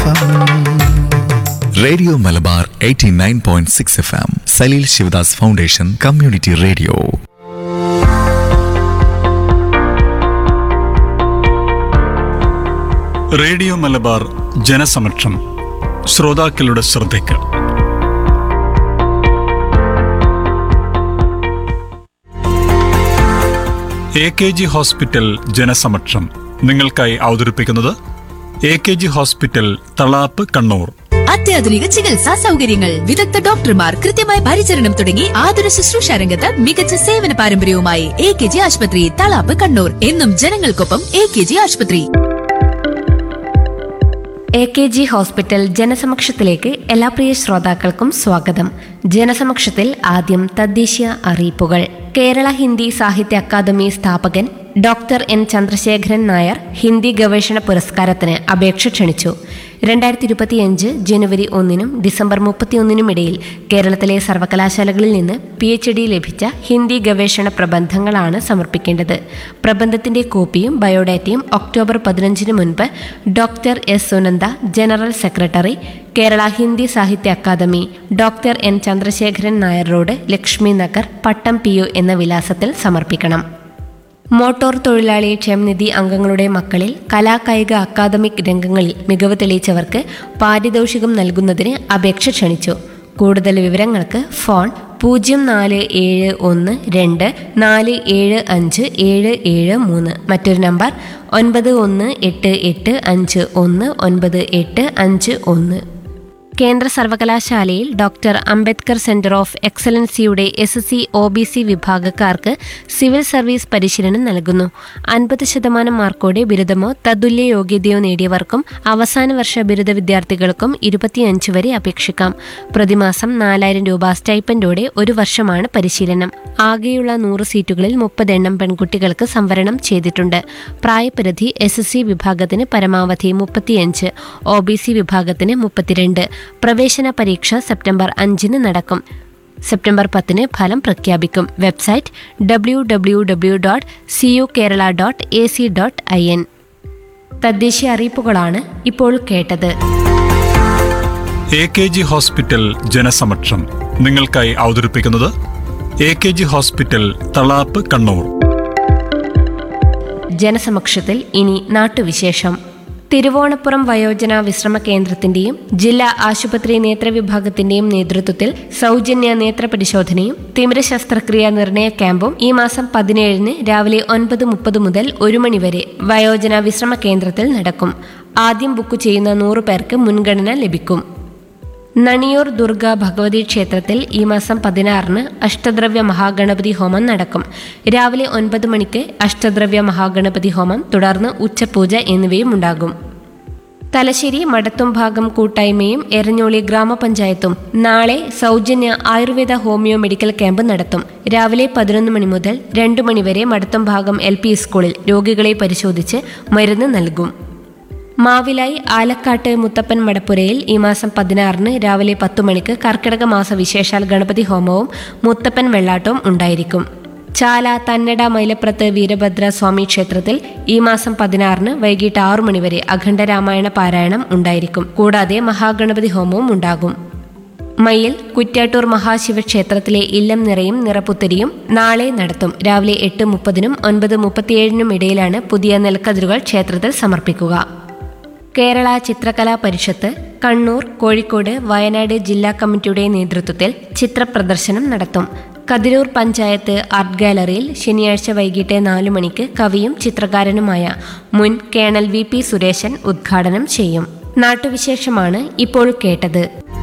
FM radio Malabar 89.6 F M Saleel Sivadas foundation community radio radio Malabar ജനസമക്ഷം ശ്രോതാക്കളുടെ ശ്രദ്ധയ്ക്ക് എ കെ ജി ഹോസ്പിറ്റൽ ജനസമക്ഷം നിങ്ങൾക്കായി അവതരിപ്പിക്കുന്നത് A K G hospital Thalap Kannur അത്യാധുനിക ചികിത്സാ സൗകര്യങ്ങൾ വിദഗ്ധ ഡോക്ടർമാർ കൃത്യമായ പരിചരണം തുടങ്ങി ആതുര ശുശ്രൂഷ രംഗത്ത് മികച്ച സേവന പാരമ്പര്യവുമായി എ കെ ജി ആശുപത്രി തളാപ്പ് കണ്ണൂർ എന്നും ജനങ്ങൾക്കൊപ്പം എ കെ ജി ആശുപത്രി എ കെ ജി ഹോസ്പിറ്റൽ ജനസമക്ഷത്തിലേക്ക് എല്ലാ പ്രിയ ശ്രോതാക്കൾക്കും സ്വാഗതം ജനസമക്ഷത്തിൽ ആദ്യം തദ്ദേശീയ അറിയിപ്പുകൾ കേരള ഹിന്ദി സാഹിത്യ അക്കാദമി സ്ഥാപകൻ ഡോക്ടർ എൻ ചന്ദ്രശേഖരൻ നായർ ഹിന്ദി ഗവേഷണ പുരസ്കാരത്തിന് അപേക്ഷ ക്ഷണിച്ചു രണ്ടായിരത്തി ഇരുപത്തിയഞ്ച് ജനുവരി ഒന്നിനും ഡിസംബർ മുപ്പത്തിയൊന്നിനും ഇടയിൽ കേരളത്തിലെ സർവകലാശാലകളിൽ നിന്ന് പി എച്ച് ഡി ലഭിച്ച ഹിന്ദി ഗവേഷണ പ്രബന്ധങ്ങളാണ് സമർപ്പിക്കേണ്ടത് പ്രബന്ധത്തിന്റെ കോപ്പിയും ബയോഡാറ്റയും ഒക്ടോബർ പതിനഞ്ചിന് മുൻപ് doctor S Sunanda general secretary Kerala Hindi Sahitya Akademi doctor N Chandrasekharan Nair road Lakshmi Nagar Pattam P U എന്ന വിലാസത്തിൽ സമർപ്പിക്കണം മോട്ടോർ തൊഴിലാളി ക്ഷേമനിധി അംഗങ്ങളുടെ മക്കളിൽ കലാകായിക അക്കാദമിക് രംഗങ്ങളിൽ മികവ് തെളിയിച്ചവർക്ക് പാരിതോഷികം നൽകുന്നതിന് അപേക്ഷ ക്ഷണിച്ചു കൂടുതൽ വിവരങ്ങൾക്ക് ഫോൺ പൂജ്യം നാല് ഏഴ് ഒന്ന് രണ്ട് നാല് ഏഴ് അഞ്ച് ഏഴ് ഏഴ് മൂന്ന് മറ്റൊരു നമ്പർ ഒൻപത് ഒന്ന് എട്ട് എട്ട് അഞ്ച് ഒന്ന് ഒൻപത് എട്ട് അഞ്ച് ഒന്ന് കേന്ദ്ര സർവകലാശാലയിൽ ഡോക്ടർ അംബേദ്കർ സെന്റർ ഓഫ് എക്സലൻസിയുടെ S S C O B C വിഭാഗക്കാർക്ക് സിവിൽ സർവീസ് പരിശീലനം നൽകുന്നു അൻപത് ശതമാനം മാർക്കോടെ ബിരുദമോ തതുല്യ യോഗ്യതയോ നേടിയവർക്കും അവസാന വർഷ ബിരുദ വിദ്യാർത്ഥികൾക്കും ഇരുപത്തിയഞ്ച് വരെ അപേക്ഷിക്കാം പ്രതിമാസം നാലായിരം രൂപ സ്റ്റൈപ്പൻഡോടെ ഒരു വർഷമാണ് പരിശീലനം ആകെയുള്ള നൂറ് സീറ്റുകളിൽ മുപ്പതെണ്ണം പെൺകുട്ടികൾക്ക് സംവരണം ചെയ്തിട്ടുണ്ട് പ്രായപരിധി എസ് എസ് സി വിഭാഗത്തിന് പരമാവധി മുപ്പത്തിയഞ്ച് ഒ ബി സി വിഭാഗത്തിന് മുപ്പത്തിരണ്ട് പ്രവേശന പരീക്ഷ സെപ്റ്റംബർ അഞ്ചിന് നടക്കും സെപ്റ്റംബർ പത്തിന് ഫലം പ്രഖ്യാപിക്കും website W W W dot C U Kerala dot A C dot I N തദ്ദേശീയ അറിയിപ്പുകളാണ് ഇപ്പോൾ കേട്ടത് എ കെ ജി ഹോസ്പിറ്റൽ ജനസമക്ഷം നിങ്ങൾക്കായി അവതരിപ്പിക്കുന്നത് A K G hospital Thalap Kannur ജനസമക്ഷത്തിൽ ഇനി നാട്ടുവിശേഷം തിരുവോണപ്പുറം വയോജന വിശ്രമ കേന്ദ്രത്തിന്റെയും ജില്ലാ ആശുപത്രി നേത്രവിഭാഗത്തിന്റെയും നേതൃത്വത്തിൽ സൗജന്യ നേത്ര പരിശോധനയും തിമിര ശസ്ത്രക്രിയ നിർണയ ക്യാമ്പും ഈ മാസം പതിനേഴിന് രാവിലെ ഒൻപത് മുപ്പത് മുതൽ ഒരു മണിവരെ വയോജന വിശ്രമ കേന്ദ്രത്തിൽ നടക്കും ആദ്യം ബുക്ക് ചെയ്യുന്ന നൂറ് പേർക്ക് മുൻഗണന ലഭിക്കും നണിയൂർ ദുർഗ ഭഗവതി ക്ഷേത്രത്തിൽ ഈ മാസം പതിനാറിന് അഷ്ടദ്രവ്യ മഹാഗണപതി ഹോമം നടക്കും രാവിലെ ഒൻപത് മണിക്ക് അഷ്ടദ്രവ്യ മഹാഗണപതി ഹോമം തുടർന്ന് ഉച്ചപൂജ എന്നിവയും ഉണ്ടാകും തലശ്ശേരി മടത്തും ഭാഗം കൂട്ടായ്മയും എരഞ്ഞോളി ഗ്രാമപഞ്ചായത്തും നാളെ സൗജന്യ ആയുർവേദ ഹോമിയോ മെഡിക്കൽ ക്യാമ്പ് നടത്തും രാവിലെ പതിനൊന്ന് മണി മുതൽ രണ്ടു മണിവരെ മടത്തും ഭാഗം എൽ പി സ്കൂളിൽ രോഗികളെ പരിശോധിച്ച് മരുന്ന് നൽകും മാവിലായി ആലക്കാട്ട് മുത്തപ്പൻ മടപ്പുരയിൽ ഈ മാസം പതിനാറിന് രാവിലെ പത്തു മണിക്ക് കർക്കിടക മാസ വിശേഷാൽ ഗണപതി ഹോമവും മുത്തപ്പൻ വെള്ളാട്ടവും ഉണ്ടായിരിക്കും ചാല തന്നട മൈലപ്രത്ത് വീരഭദ്ര സ്വാമി ക്ഷേത്രത്തിൽ ഈ മാസം പതിനാറിന് വൈകിട്ട് ആറു മണിവരെ അഖണ്ഡ രാമായണ പാരായണം ഉണ്ടായിരിക്കും കൂടാതെ മഹാഗണപതി ഹോമവും ഉണ്ടാകും മയ്യിൽ കുറ്റ്യാട്ടൂർ മഹാശിവക്ഷേത്രത്തിലെ ഇല്ലം നിറയും നിറപ്പുത്തരിയും നാളെ നടത്തും രാവിലെ എട്ട് മുപ്പതിനും ഒൻപത് മുപ്പത്തിയേഴിനും ഇടയിലാണ് പുതിയ നെൽക്കതിരുകൾ ക്ഷേത്രത്തിൽ സമർപ്പിക്കുക കേരള ചിത്രകലാ പരിഷത്ത് കണ്ണൂർ കോഴിക്കോട് വയനാട് ജില്ലാ കമ്മിറ്റിയുടെ നേതൃത്വത്തിൽ ചിത്രപ്രദർശനം നടത്തും കതിരൂർ പഞ്ചായത്ത് ആർട്ട് ഗാലറിയിൽ ശനിയാഴ്ച വൈകിട്ട് നാലു മണിക്ക് കവിയും ചിത്രകാരനുമായ മുൻ കേണൽ വി പി സുരേശൻ ഉദ്ഘാടനം ചെയ്യും നാട്ടുവിശേഷമാണ് ഇപ്പോൾ കേട്ടത്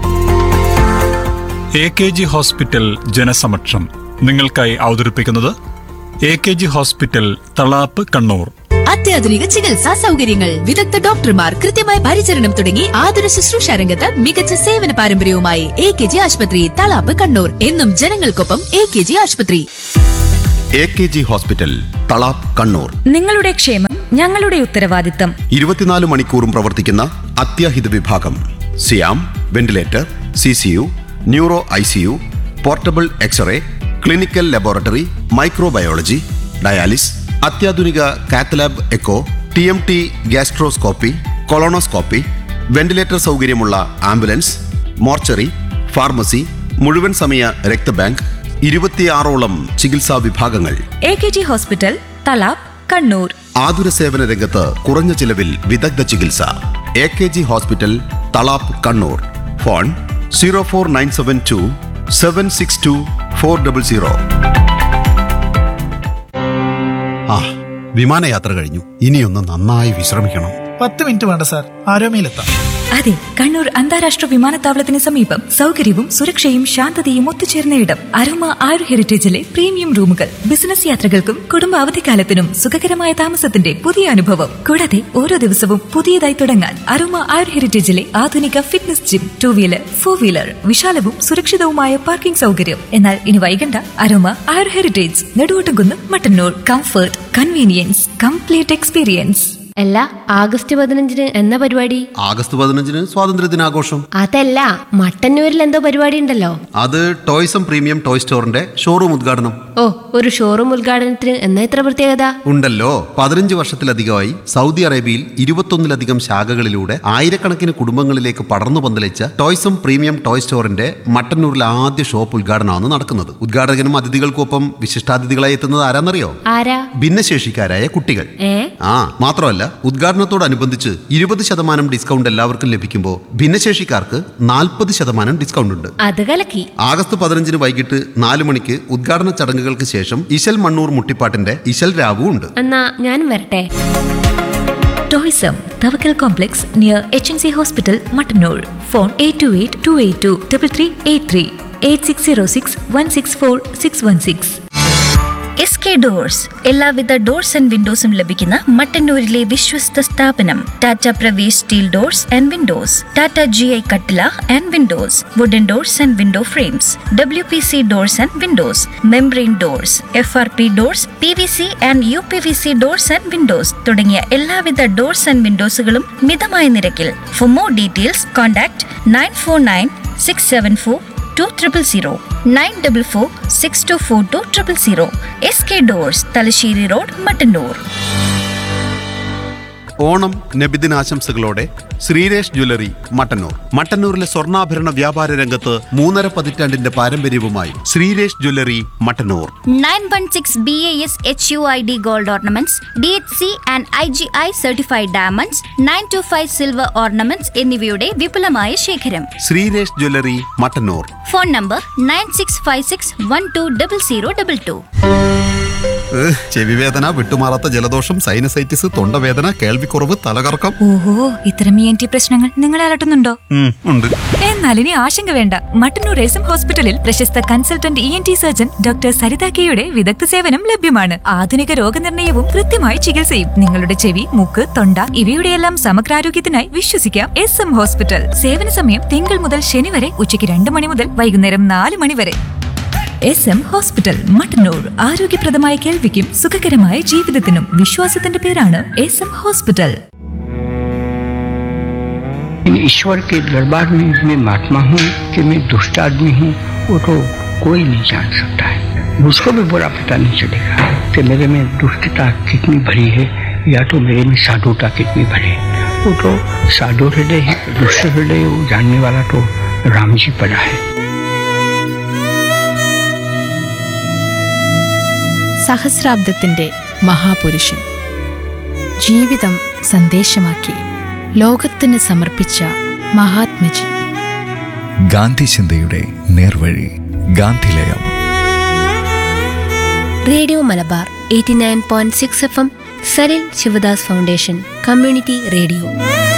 എ കെ ജി ഹോസ്പിറ്റൽ ജനസമക്ഷം നിങ്ങൾക്കായി അവതരിപ്പിക്കുന്നത് A K G hospital Thalap Kannur അത്യാധുനിക ചികിത്സാ സൗകര്യങ്ങൾ വിദഗ്ധ ഡോക്ടർമാർ കൃത്യമായ പരിചരണം തുടങ്ങി ആതുര ശുശ്രൂഷ രംഗത്ത് മികച്ച സേവന പാരമ്പര്യവുമായി എ കെ ജി ആശുപത്രി തളാപ്പ് കണ്ണൂർ എന്നും ജനങ്ങൾക്കൊപ്പം എ കെ ജി ആശുപത്രി A K G hospital Thalap Kannur നിങ്ങളുടെ ക്ഷേമം ഞങ്ങളുടെ ഉത്തരവാദിത്തം ഇരുപത്തിനാല് മണിക്കൂറും പ്രവർത്തിക്കുന്ന അത്യാഹിത വിഭാഗം സിയാം ventilator C C U neuro I C U portable x-ray clinical laboratory microbiology dialysis അത്യാധുനിക cath lab echo T M T gastroscopy colonoscopy ventilator സൗകര്യമുള്ള ആംബുലൻസ് മോർച്ചറി ഫാർമസി മുഴുവൻ സമയ രക്തബാങ്ക് ഇരുപത്തിയാറോളം ചികിത്സാ വിഭാഗങ്ങൾ A K G hospital Thalap Kannur ആതുര സേവന രംഗത്ത് കുറഞ്ഞ ചിലവിൽ വിദഗ്ധ ചികിത്സ A K G hospital Thalap Kannur phone zero four nine seven two seven six two four double zero ആ വിമാനയാത്ര കഴിഞ്ഞു ഇനിയൊന്ന് നന്നായി വിശ്രമിക്കണം പത്ത് മിനിറ്റ് വേണ്ട സാർ ആരോമയിലെത്താം അതെ കണ്ണൂർ അന്താരാഷ്ട്ര വിമാനത്താവളത്തിന് സമീപം സൗകര്യവും സുരക്ഷയും ശാന്തതയും ഒത്തുചേർന്ന ഇടം അരോമ ആയുർ ഹെറിറ്റേജിലെ പ്രീമിയം റൂമുകൾ ബിസിനസ് യാത്രകൾക്കും കുടുംബ അവധിക്കാലത്തിനും സുഖകരമായ താമസത്തിന്റെ പുതിയ അനുഭവം കൂടാതെ ഓരോ ദിവസവും പുതിയതായി തുടങ്ങാൻ അരോമ ആയുർ ഹെറിറ്റേജിലെ ആധുനിക fitness gym two wheeler four wheeler വിശാലവും സുരക്ഷിതവുമായ പാർക്കിംഗ് സൗകര്യം എന്നാൽ ഇനി വൈകണ്ട aroma Ayur heritage Neduvottumkunnu Mattannur comfort convenience complete experience അല്ല ആഗസ്റ്റ് പതിനഞ്ചിന് എന്ന പരിപാടി ആഗസ്റ്റ് പതിനഞ്ചിന് സ്വാതന്ത്ര്യ ദിനാഘോഷം അതല്ല മട്ടന്നൂരിൽ എന്തോ പരിപാടി ഉണ്ടല്ലോ അത് ടോയ്സം പ്രീമിയം ടോയ് സ്റ്റോറിന്റെ ഷോറൂം ഉദ്ഘാടനം ഓ ഒരു ഷോറൂം ഉദ്ഘാടനത്തിന് എന്നാ ഇത്ര പ്രത്യേകത ഉണ്ടല്ലോ പതിനഞ്ച് വർഷത്തിലധികമായി സൗദി അറേബ്യയിൽ ഇരുപത്തൊന്നിലധികം ശാഖകളിലൂടെ ആയിരക്കണക്കിന് കുടുംബങ്ങളിലേക്ക് പടർന്നു പന്തലിച്ച ടോയ്സം പ്രീമിയം ടോയ് സ്റ്റോറിന്റെ മട്ടന്നൂരിലെ ആദ്യ ഷോപ്പ് ഉദ്ഘാടനമാണ് നടക്കുന്നത് ഉദ്ഘാടകനും അതിഥികൾക്കൊപ്പം വിശിഷ്ടാതിഥികളായി എത്തുന്നത് ആരാന്നറിയോ ആരാ ഭിന്നശേഷിക്കാരായ കുട്ടികൾ ഏ ആ മാത്രമല്ല ഉദ്ഘാടനത്തോടനുബന്ധിച്ച് ഇരുപത് ശതമാനം ഡിസ്കൗണ്ട് എല്ലാവർക്കും ലഭിക്കുമ്പോൾ ഭിന്നശേഷിക്കാർക്ക് നാൽപ്പത് ശതമാനം ഡിസ്കൗണ്ട് ഉണ്ട് അത് കലക്കി ആഗസ്റ്റ് പതിനഞ്ചിന് വൈകിട്ട് നാല് മണിക്ക് ഉദ്ഘാടന ചടങ്ങുകൾക്ക് ശേഷം ഇശൽ മണ്ണൂർ മുട്ടിപ്പാട്ടിന്റെ ഇശൽ രാവു ഉണ്ട് എന്നാ ഞാനും വരട്ടെ Toysom Thavakkal complex near H N C hospital Mattannur phone eight two eight two eight two double three eight three eight six zero six one six four six one six S K doors എല്ലാവിധ doors and വിൻഡോസും ലഭിക്കുന്ന മട്ടന്നൂരിലെ വിശ്വസ്ത സ്ഥാപനം Tata Pravesh steel doors and windows Tata G I കട്ടില and windows wooden doors and window frames W P C doors and windows membrane doors F R P doors P V C and U P V C doors and windows തുടങ്ങിയ എല്ലാവിധ doors and വിൻഡോസുകളും മിതമായ നിരക്കിൽ for more details contact nine four nine six seven four two triple zero nine double four six two four two triple zero S K doors Thalassery road Mattannur Onam നബിദിനാശംസകളോടെ Sreeresh jewellery Mattannur മട്ടന്നൂരിലെ സ്വർണ്ണാഭരണ വ്യാപാര രംഗത്ത് മൂന്നര പതിറ്റാണ്ടിന്റെ പാരമ്പര്യവുമായി Sreeresh jewellery Mattannur nine one six B A S H U I D gold ornaments D H C and I G I certified diamonds nine two five silver ornaments എന്നിവയുടെ വിപുലമായ ശേഖരം Sreeresh jewellery Mattannur phone number nine six five six one two double zero double two ഏഹ്, ചെവിവേദന വിട്ടുമാറാത്ത ജലദോഷം sinusitis തൊണ്ടവേദന കേൾവിക്കുറവ് തലകറക്കം ഓഹോ ഇത്തരം ഇ എൻ ടി പ്രശ്നങ്ങൾ നിങ്ങളെ അലട്ടുന്നുണ്ടോ ഉം, ഉണ്ട് എന്നാൽ ഇനി ആശങ്ക വേണ്ട മട്ടന്നൂർ എസ് എം ഹോസ്പിറ്റലിൽ പ്രശസ്ത consultant E N T surgeon doctor Saritha കെയുടെ വിദഗ്ധ സേവനം ലഭ്യമാണ് ആധുനിക രോഗനിർണയവും കൃത്യമായ ചികിത്സയും നിങ്ങളുടെ ചെവി മൂക്ക് തൊണ്ട ഇവയുടെയെല്ലാം സമഗ്രാരോഗ്യത്തിനായി വിശ്വസിക്കാം എസ് എം ഹോസ്പിറ്റൽ സേവന സമയം തിങ്കൾ മുതൽ ശനി വരെ ഉച്ചയ്ക്ക് രണ്ട് മണി മുതൽ വൈകുന്നേരം നാല് മണി വരെ എസ് എം ഹോസ്പിറ്റൽ മട്ടന്നൂർ ആരോഗ്യപ്രദമായ കേൾവിക്കും സുഖകരമായ ജീവിതത്തിനും വിശ്വാസത്തിന്റെ പേരാണ് എസ് എം ഹോസ്പിറ്റൽ इन ईश्वर के दरबार में मैं महात्मा हूँ कि मैं दुष्ट आदमी हूँ वो तो कोई नहीं जान सकता है मुझको भी बुरा पता नहीं चलेगा कि मेरे में दुष्टता कितनी भरी है या तो मेरे में साधुता कितनी भरी है वो तो साधु हृदय है दुष्ट हृदय वो जानने वाला तो राम जी पड़ा है സഹസ്രാബ്ദത്തിന്റെ മഹാപുരുഷൻ ജീവിതം സന്ദേശമാക്കി ലോകത്തിന് സമർപ്പിച്ച മഹാത്മജി ഗാന്ധി ചിന്തയുടെ നേർവഴി Gandhilayam radio Malabar eighty nine point six F M Saril Sivadas foundation community radio